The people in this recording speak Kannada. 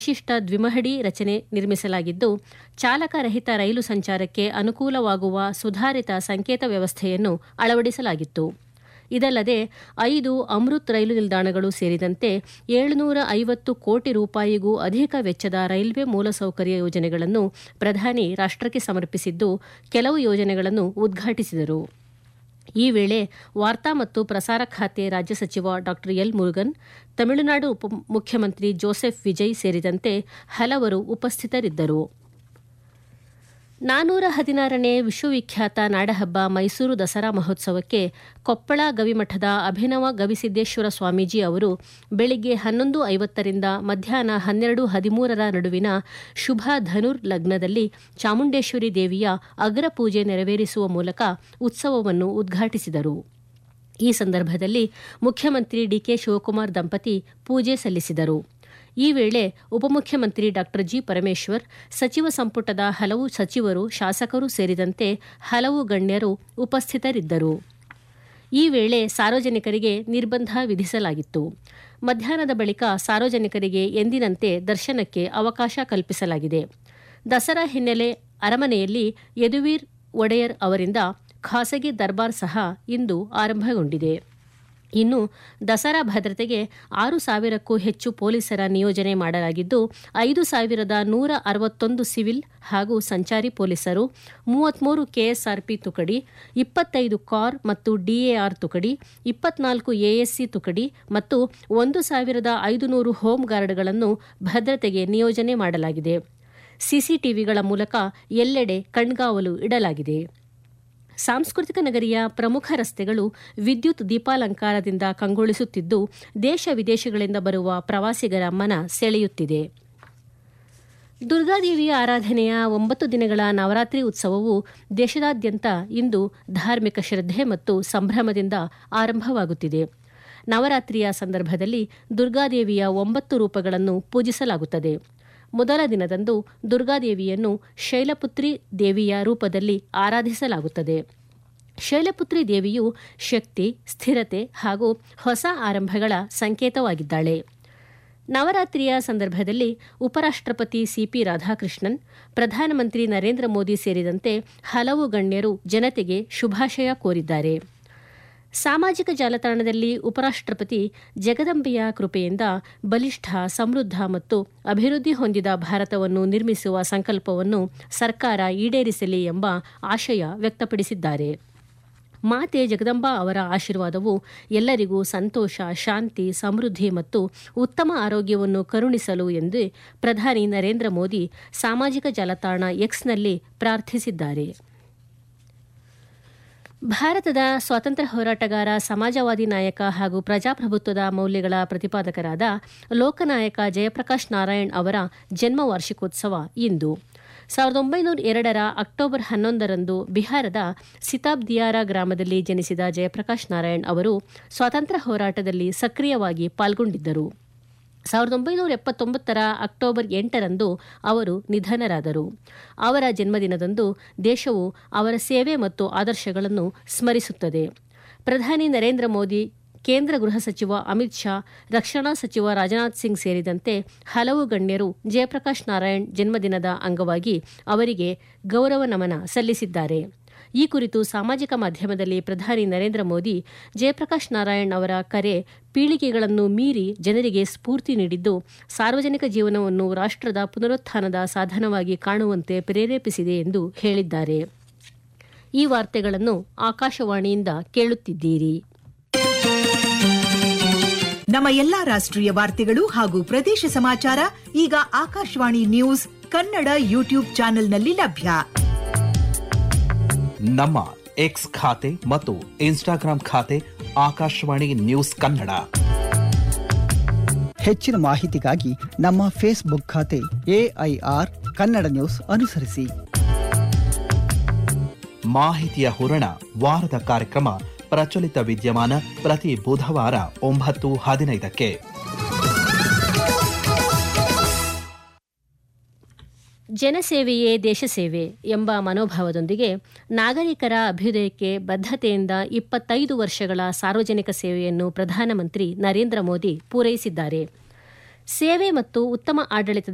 ವಿಶಿಷ್ಟ ದ್ವಿಮಹಡಿ ರಚನೆ ನಿರ್ಮಿಸಲಾಗಿದ್ದು ಚಾಲಕರಹಿತ ರೈಲು ಸಂಚಾರಕ್ಕೆ ಅನುಕೂಲವಾಗುವ ಸುಧಾರಿತ ಸಂಕೇತ ವ್ಯವಸ್ಥೆಯನ್ನು ಅಳವಡಿಸಲಾಗಿತ್ತು ಇದಲ್ಲದೆ ಐದು ಅಮೃತ್ ರೈಲು ನಿಲ್ದಾಣಗಳು ಸೇರಿದಂತೆ ಏಳುನೂರ ಐವತ್ತು ಕೋಟಿ ರೂಪಾಯಿಗೂ ಅಧಿಕ ವೆಚ್ಚದ ರೈಲ್ವೆ ಮೂಲಸೌಕರ್ಯ ಯೋಜನೆಗಳನ್ನು ಪ್ರಧಾನಿ ರಾಷ್ಟಕ್ಕೆ ಸಮರ್ಪಿಸಿದ್ದು ಕೆಲವು ಯೋಜನೆಗಳನ್ನು ಉದ್ಘಾಟಿಸಿದರು ಈ ವೇಳೆ ವಾರ್ತಾ ಮತ್ತು ಪ್ರಸಾರ ಖಾತೆ ರಾಜ್ಯ ಸಚಿವ ಡಾ ಎಲ್ ಮುರುಗನ್ ತಮಿಳುನಾಡು ಉಪಮುಖ್ಯಮಂತ್ರಿ ಜೋಸೆಫ್ ವಿಜಯ್ ಸೇರಿದಂತೆ ಹಲವರು ಉಪಸ್ಥಿತರಿದ್ದರು ನಾನೂರ ಹದಿನಾರನೇ ವಿಶ್ವವಿಖ್ಯಾತ ನಾಡಹಬ್ಬ ಮೈಸೂರು ದಸರಾ ಮಹೋತ್ಸವಕ್ಕೆ ಕೊಪ್ಪಳ ಗವಿಮಠದ ಅಭಿನವ ಗವಿಸಿದ್ದೇಶ್ವರ ಸ್ವಾಮೀಜಿ ಅವರು ಬೆಳಿಗ್ಗೆ ಹನ್ನೊಂದು ಐವತ್ತರಿಂದ ಮಧ್ಯಾಹ್ನ ಹನ್ನೆರಡು ಹದಿಮೂರರ ನಡುವಿನ ಶುಭ ಧನುರ್ ಲಗ್ನದಲ್ಲಿ ಚಾಮುಂಡೇಶ್ವರಿ ದೇವಿಯ ಅಗ್ರ ಪೂಜೆ ನೆರವೇರಿಸುವ ಮೂಲಕ ಉತ್ಸವವನ್ನು ಉದ್ಘಾಟಿಸಿದರು ಈ ಸಂದರ್ಭದಲ್ಲಿ ಮುಖ್ಯಮಂತ್ರಿ ಡಿಕೆ ಶಿವಕುಮಾರ್ ದಂಪತಿ ಪೂಜೆ ಸಲ್ಲಿಸಿದರು ಈ ವೇಳೆ ಉಪಮುಖ್ಯಮಂತ್ರಿ ಡಾ ಜಿ ಪರಮೇಶ್ವರ್ ಸಚಿವ ಸಂಪುಟದ ಹಲವು ಸಚಿವರು ಶಾಸಕರು ಸೇರಿದಂತೆ ಹಲವು ಗಣ್ಯರು ಉಪಸ್ಥಿತರಿದ್ದರು ಈ ವೇಳೆ ಸಾರ್ವಜನಿಕರಿಗೆ ನಿರ್ಬಂಧ ವಿಧಿಸಲಾಗಿತ್ತು ಮಧ್ಯಾಹ್ನದ ಬಳಿಕ ಸಾರ್ವಜನಿಕರಿಗೆ ಎಂದಿನಂತೆ ದರ್ಶನಕ್ಕೆ ಅವಕಾಶ ಕಲ್ಪಿಸಲಾಗಿದೆ ದಸರಾ ಹಿನ್ನೆಲೆ ಅರಮನೆಯಲ್ಲಿ ಯದುವೀರ್ ಒಡೆಯರ್ ಅವರಿಂದ ಖಾಸಗಿ ದರ್ಬಾರ್ ಸಹ ಇಂದು ಆರಂಭಗೊಂಡಿದೆ ಇನ್ನು ದಸರಾ ಭದ್ರತೆಗೆ ಆರು ಸಾವಿರಕ್ಕೂ ಹೆಚ್ಚು ಪೊಲೀಸರ ನಿಯೋಜನೆ ಮಾಡಲಾಗಿದ್ದು ಐದು ಸಾವಿರದ ನೂರ ಅರವತ್ತೊಂದು ಸಿವಿಲ್ ಹಾಗೂ ಸಂಚಾರಿ ಪೊಲೀಸರು ಮೂವತ್ಮೂರು ಕೆಎಸ್ಆರ್ಪಿ ತುಕಡಿ ಇಪ್ಪತ್ತೈದು ಕಾರ್ ಮತ್ತು ಡಿಎಆರ್ ತುಕಡಿ ಇಪ್ಪತ್ನಾಲ್ಕು ಎಎಸ್ಸಿ ತುಕಡಿ ಮತ್ತು ಒಂದು ಸಾವಿರದ ಐದುನೂರು ಹೋಮ್ ಗಾರ್ಡ್ಗಳನ್ನು ಭದ್ರತೆಗೆ ನಿಯೋಜನೆ ಮಾಡಲಾಗಿದೆ ಸಿಸಿಟಿವಿಗಳ ಮೂಲಕ ಎಲ್ಲೆಡೆ ಕಣ್ಗಾವಲು ಇಡಲಾಗಿದೆ ಸಾಂಸ್ಕೃತಿಕ ನಗರಿಯ ಪ್ರಮುಖ ರಸ್ತೆಗಳು ವಿದ್ಯುತ್ ದೀಪಾಲಂಕಾರದಿಂದ ಕಂಗೊಳಿಸುತ್ತಿದ್ದು ದೇಶ ವಿದೇಶಗಳಿಂದ ಬರುವ ಪ್ರವಾಸಿಗರ ಮನ ಸೆಳೆಯುತ್ತಿದೆ ದುರ್ಗಾದೇವಿಯ ಆರಾಧನೆಯ ಒಂಬತ್ತು ದಿನಗಳ ನವರಾತ್ರಿ ಉತ್ಸವವು ದೇಶದಾದ್ಯಂತ ಇಂದು ಧಾರ್ಮಿಕ ಶ್ರದ್ಧೆ ಮತ್ತು ಸಂಭ್ರಮದಿಂದ ಆರಂಭವಾಗುತ್ತಿದೆ ನವರಾತ್ರಿಯ ಸಂದರ್ಭದಲ್ಲಿ ದುರ್ಗಾದೇವಿಯ ಒಂಬತ್ತು ರೂಪಗಳನ್ನು ಪೂಜಿಸಲಾಗುತ್ತದೆ ಮೊದಲ ದಿನದಂದು ದುರ್ಗಾದೇವಿಯನ್ನು ಶೈಲಪುತ್ರಿ ದೇವಿಯ ರೂಪದಲ್ಲಿ ಆರಾಧಿಸಲಾಗುತ್ತದೆ ಶೈಲಪುತ್ರಿ ದೇವಿಯು ಶಕ್ತಿ ಸ್ಥಿರತೆ ಹಾಗೂ ಹೊಸ ಆರಂಭಗಳ ಸಂಕೇತವಾಗಿದ್ದಾಳೆ ನವರಾತ್ರಿಯ ಸಂದರ್ಭದಲ್ಲಿ ಉಪರಾಷ್ಟ್ರಪತಿ ಸಿಪಿ ರಾಧಾಕೃಷ್ಣನ್ ಪ್ರಧಾನಮಂತ್ರಿ ನರೇಂದ್ರ ಮೋದಿ ಸೇರಿದಂತೆ ಹಲವು ಗಣ್ಯರು ಜನತೆಗೆ ಶುಭಾಶಯ ಕೋರಿದ್ದಾರೆ ಸಾಮಾಜಿಕ ಜಾಲತಾಣದಲ್ಲಿ ಉಪರಾಷ್ಟ್ರಪತಿ ಜಗದಂಬೆಯ ಕೃಪೆಯಿಂದ ಬಲಿಷ್ಠ ಸಮೃದ್ಧ ಮತ್ತು ಅಭಿವೃದ್ಧಿ ಹೊಂದಿದ ಭಾರತವನ್ನು ನಿರ್ಮಿಸುವ ಸಂಕಲ್ಪವನ್ನು ಸರ್ಕಾರ ಈಡೇರಿಸಲಿ ಎಂಬ ಆಶಯ ವ್ಯಕ್ತಪಡಿಸಿದ್ದಾರೆ ಮಾತೆ ಜಗದಂಬಾ ಅವರ ಆಶೀರ್ವಾದವು ಎಲ್ಲರಿಗೂ ಸಂತೋಷ ಶಾಂತಿ ಸಮೃದ್ಧಿ ಮತ್ತು ಉತ್ತಮ ಆರೋಗ್ಯವನ್ನು ಕರುಣಿಸಲು ಎಂದು ಪ್ರಧಾನಿ ನರೇಂದ್ರ ಮೋದಿ ಸಾಮಾಜಿಕ ಜಾಲತಾಣ ಎಕ್ಸ್ನಲ್ಲಿ ಪ್ರಾರ್ಥಿಸಿದ್ದಾರೆ ಭಾರತದ ಸ್ವಾತಂತ್ರ್ಯ ಹೋರಾಟಗಾರ ಸಮಾಜವಾದಿ ನಾಯಕ ಹಾಗೂ ಪ್ರಜಾಪ್ರಭುತ್ವದ ಮೌಲ್ಯಗಳ ಪ್ರತಿಪಾದಕರಾದ ಲೋಕನಾಯಕ ಜಯಪ್ರಕಾಶ್ ನಾರಾಯಣ್ ಅವರ ಜನ್ಮ ವಾರ್ಷಿಕೋತ್ಸವ ಇಂದು ಸಾವಿರದ ಒಂಬೈನೂರ ಎರಡರ ಅಕ್ಟೋಬರ್ ಹನ್ನೊಂದರಂದು ಬಿಹಾರದ ಸಿತಾಬ್ದಿಯಾರ ಗ್ರಾಮದಲ್ಲಿ ಜನಿಸಿದ ಜಯಪ್ರಕಾಶ್ ನಾರಾಯಣ್ ಅವರು ಸ್ವಾತಂತ್ರ್ಯ ಹೋರಾಟದಲ್ಲಿ ಸಕ್ರಿಯವಾಗಿ ಪಾಲ್ಗೊಂಡಿದ್ದರು ಸಾವಿರದ ಒಂಬೈನೂರ ಎಪ್ಪತ್ತೊಂಬತ್ತರ ಅಕ್ಟೋಬರ್ ಎಂಟರಂದು ಅವರು ನಿಧನರಾದರು ಅವರ ಜನ್ಮದಿನದಂದು ದೇಶವು ಅವರ ಸೇವೆ ಮತ್ತು ಆದರ್ಶಗಳನ್ನು ಸ್ಮರಿಸುತ್ತದೆ ಪ್ರಧಾನಿ ನರೇಂದ್ರ ಮೋದಿ ಕೇಂದ್ರ ಗೃಹ ಸಚಿವ ಅಮಿತ್ ಶಾ ರಕ್ಷಣಾ ಸಚಿವ ರಾಜನಾಥ್ ಸಿಂಗ್ ಸೇರಿದಂತೆ ಹಲವು ಗಣ್ಯರು ಜಯಪ್ರಕಾಶ್ ನಾರಾಯಣ್ ಜನ್ಮದಿನದ ಅಂಗವಾಗಿ ಅವರಿಗೆ ಗೌರವ ನಮನ ಸಲ್ಲಿಸಿದ್ದಾರೆ ಈ ಕುರಿತು ಸಾಮಾಜಿಕ ಮಾಧ್ಯಮದಲ್ಲಿ ಪ್ರಧಾನಿ ನರೇಂದ್ರ ಮೋದಿ ಜಯಪ್ರಕಾಶ್ ನಾರಾಯಣ್ ಅವರ ಕರೆ ಪೀಳಿಗೆಗಳನ್ನು ಮೀರಿ ಜನರಿಗೆ ಸ್ಫೂರ್ತಿ ನೀಡಿದ್ದು ಸಾರ್ವಜನಿಕ ಜೀವನವನ್ನು ರಾಷ್ಟ್ರದ ಪುನರುತ್ಥಾನದ ಸಾಧನವಾಗಿ ಕಾಣುವಂತೆ ಪ್ರೇರೇಪಿಸಿದೆ ಎಂದು ಹೇಳಿದ್ದಾರೆ ಈ ವಾರ್ತೆಗಳನ್ನು ಆಕಾಶವಾಣಿಯಿಂದ ಕೇಳುತ್ತಿದ್ದೀರಿ ನಮ್ಮ ಎಲ್ಲಾ ರಾಷ್ಟ್ರೀಯ ವಾರ್ತೆಗಳು ಹಾಗೂ ಪ್ರದೇಶ ಸಮಾಚಾರ ಈಗ ಆಕಾಶವಾಣಿ ನ್ಯೂಸ್ ಕನ್ನಡ ಯೂಟ್ಯೂಬ್ ಚಾನೆಲ್ನಲ್ಲಿ ಲಭ್ಯ ನಮ್ಮ ಎಕ್ಸ್ ಖಾತೆ ಮತ್ತು ಇನ್ಸ್ಟಾಗ್ರಾಂ ಖಾತೆ ಆಕಾಶವಾಣಿ ನ್ಯೂಸ್ ಕನ್ನಡ ಹೆಚ್ಚಿನ ಮಾಹಿತಿಗಾಗಿ ನಮ್ಮ ಫೇಸ್ಬುಕ್ ಖಾತೆ ಎಐಆರ್ ಕನ್ನಡ ನ್ಯೂಸ್ ಅನುಸರಿಸಿ ಮಾಹಿತಿಯ ಹೂರಣ ವಾರದ ಕಾರ್ಯಕ್ರಮ ಪ್ರಚಲಿತ ವಿದ್ಯಮಾನ ಪ್ರತಿ ಬುಧವಾರ ಒಂಬತ್ತು ಹದಿನೈದಕ್ಕೆ ಜನಸೇವೆಯೇ ದೇಶಸೇವೆ ಎಂಬ ಮನೋಭಾವದೊಂದಿಗೆ ನಾಗರಿಕರ ಅಭ್ಯುದಯಕ್ಕೆ ಬದ್ಧತೆಯಿಂದ ಇಪ್ಪತ್ತೈದು ವರ್ಷಗಳ ಸಾರ್ವಜನಿಕ ಸೇವೆಯನ್ನು ಪ್ರಧಾನಮಂತ್ರಿ ನರೇಂದ್ರ ಮೋದಿ ಪೂರೈಸಿದ್ದಾರೆ ಸೇವೆ ಮತ್ತು ಉತ್ತಮ ಆಡಳಿತದ